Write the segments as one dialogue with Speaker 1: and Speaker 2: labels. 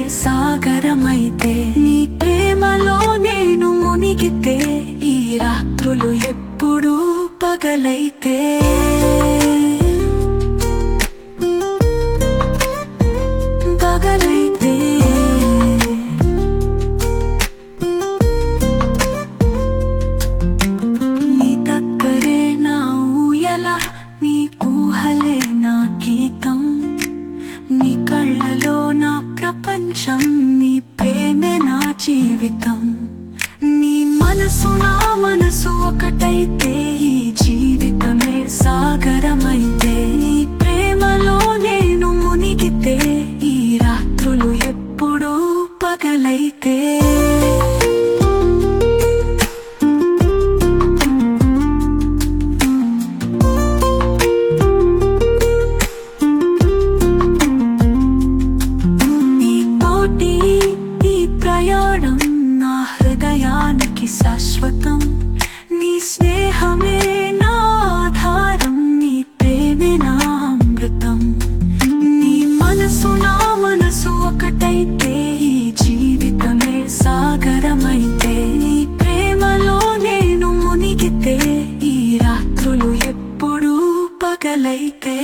Speaker 1: సాగరమైతే నీ ప్రేమలో నేను మునిగితే ఈ రాత్రులు ఎప్పుడు పగలైతే పగలైతే నీ దగ్గరే నా ఊయల నీ ఊహలే నా గీతం నీ కళ్ళలో నా ప్రపంచం నీ ప్రేమే నా జీవితం నీ మనసు నా మనసు ఒకటైతే ఈ జీవితమే సాగరమైతే నీ ప్రేమలో నేను మునిగితే ఈ రాత్రులు ఎప్పుడూ పగలైతే ఈ పోటీ ఈ ప్రయాణం నా హృదయానికి శాశ్వతం నీ స్నేహమే నా ఆధారం నీ ప్రేమే నా అమృతం నీ మనసు నా మనసు ఒకటైతే ఈ జీవితమే సాగరమైతే నీ ప్రేమలో నేను మునిగితే ఈ రాత్రులు ఎప్పుడూ పగలైతే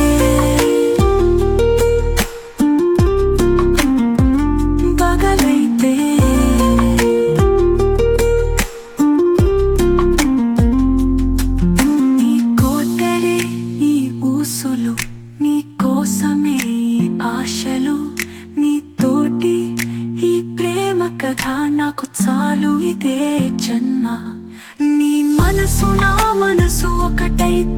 Speaker 1: పగలైతే నీ కోటరే నీ ఊసులు నీ కోసమే ఈ ఆశలు నీ తోటి ఈ ప్రేమ కథ నాకు చాలు ఇదే జన్మ నీ మనసు నా మనసు ఒకటైతే